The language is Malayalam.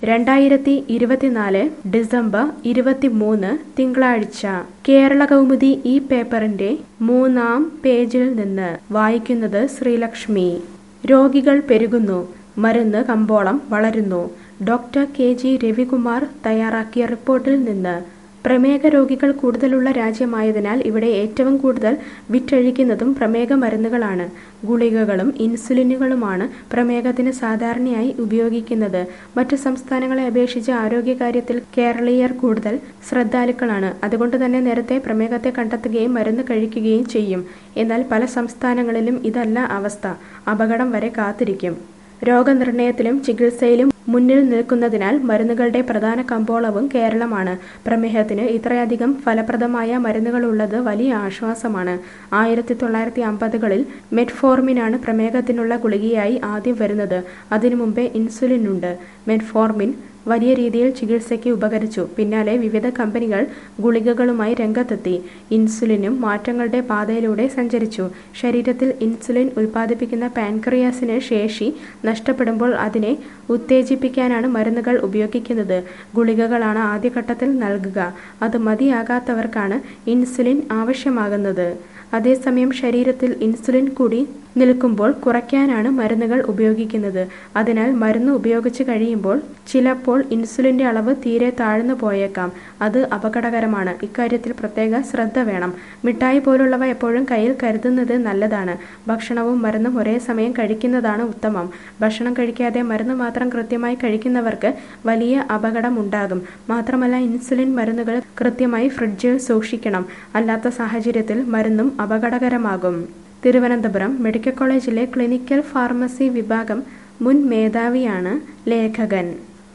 രണ്ടായിരത്തി ഇരുപത്തിനാല് ഡിസംബർ ഇരുപത്തിമൂന്ന് തിങ്കളാഴ്ച കേരള കൗമുദി ഈ പേപ്പറിന്റെ മൂന്നാം പേജിൽ നിന്ന് വായിക്കുന്നത് ശ്രീലക്ഷ്മി രോഗികൾ പെരുകുന്നു മരുന്ന് കമ്പോളം വളരുന്നു ഡോക്ടർ കെ ജി രവികുമാർ തയ്യാറാക്കിയ റിപ്പോർട്ടിൽ നിന്ന് പ്രമേഹ രോഗികൾ കൂടുതലുള്ള രാജ്യമായതിനാൽ ഇവിടെ ഏറ്റവും കൂടുതൽ വിറ്റഴിക്കുന്നതും പ്രമേഹ മരുന്നുകളാണ് ഗുളികകളും ഇൻസുലിനുകളുമാണ് പ്രമേഹത്തിന് സാധാരണയായി ഉപയോഗിക്കുന്നത് മറ്റു സംസ്ഥാനങ്ങളെ അപേക്ഷിച്ച് ആരോഗ്യകാര്യത്തിൽ കേരളീയർ കൂടുതൽ ശ്രദ്ധാലുക്കളാണ് അതുകൊണ്ട് തന്നെ നേരത്തെ പ്രമേഹത്തെ കണ്ടെത്തുകയും മരുന്ന് കഴിക്കുകയും ചെയ്യും എന്നാൽ പല സംസ്ഥാനങ്ങളിലും ഇതല്ല അവസ്ഥ അപകടം വരെ കാത്തിരിക്കും രോഗനിർണയത്തിലും ചികിത്സയിലും മുന്നിൽ നിൽക്കുന്നതിനാൽ മരുന്നുകളുടെ പ്രധാന കമ്പോളവും കേരളമാണ് പ്രമേഹത്തിന് ഇത്രയധികം ഫലപ്രദമായ മരുന്നുകളുള്ളത് വലിയ ആശ്വാസമാണ് ആയിരത്തി തൊള്ളായിരത്തി അമ്പതുകളിൽ മെറ്റ്ഫോർമിനാണ് പ്രമേഹത്തിനുള്ള ഗുളികയായി ആദ്യം വരുന്നത് അതിനു മുമ്പേ ഇൻസുലിനുണ്ട് മെറ്റ്ഫോർമിൻ വലിയ രീതിയിൽ ചികിത്സയ്ക്ക് ഉപകരിച്ചു പിന്നാലെ വിവിധ കമ്പനികൾ ഗുളികകളുമായി രംഗത്തെത്തി ഇൻസുലിനും മാറ്റങ്ങളുടെ പാതയിലൂടെ സഞ്ചരിച്ചു ശരീരത്തിൽ ഇൻസുലിൻ ഉൽപ്പാദിപ്പിക്കുന്ന പാൻക്രിയാസിന് ശേഷി നഷ്ടപ്പെടുമ്പോൾ അതിനെ ഉത്തേജിപ്പിക്കാനാണ് മരുന്നുകൾ ഉപയോഗിക്കുന്നത് ഗുളികകളാണ് ആദ്യഘട്ടത്തിൽ നൽകുക അത് മതിയാകാത്തവർക്കാണ് ഇൻസുലിൻ ആവശ്യമാകുന്നത് അതേസമയം ശരീരത്തിൽ ഇൻസുലിൻ കൂടി നിൽക്കുമ്പോൾ കുറയ്ക്കാനാണ് മരുന്നുകൾ ഉപയോഗിക്കുന്നത് അതിനാൽ മരുന്ന് ഉപയോഗിച്ച് കഴിയുമ്പോൾ ചിലപ്പോൾ ഇൻസുലിൻ്റെ അളവ് തീരെ താഴ്ന്നു പോയേക്കാം അത് അപകടകരമാണ് ഇക്കാര്യത്തിൽ പ്രത്യേക ശ്രദ്ധ വേണം മിഠായി പോലുള്ളവ എപ്പോഴും കയ്യിൽ കരുതുന്നത് നല്ലതാണ് ഭക്ഷണവും മരുന്നും ഒരേ സമയം കഴിക്കുന്നതാണ് ഉത്തമം ഭക്ഷണം കഴിക്കാതെ മരുന്ന് മാത്രം കൃത്യമായി കഴിക്കുന്നവർക്ക് വലിയ അപകടം ഉണ്ടാകും മാത്രമല്ല ഇൻസുലിൻ മരുന്നുകൾ കൃത്യമായി ഫ്രിഡ്ജിൽ സൂക്ഷിക്കണം അല്ലാത്ത സാഹചര്യത്തിൽ മരുന്നും അപകടകരമാകും തിരുവനന്തപുരം മെഡിക്കൽ കോളേജിലെ ക്ലിനിക്കൽ ഫാർമസി വിഭാഗം മുൻ മേധാവിയാണ് ലേഖകൻ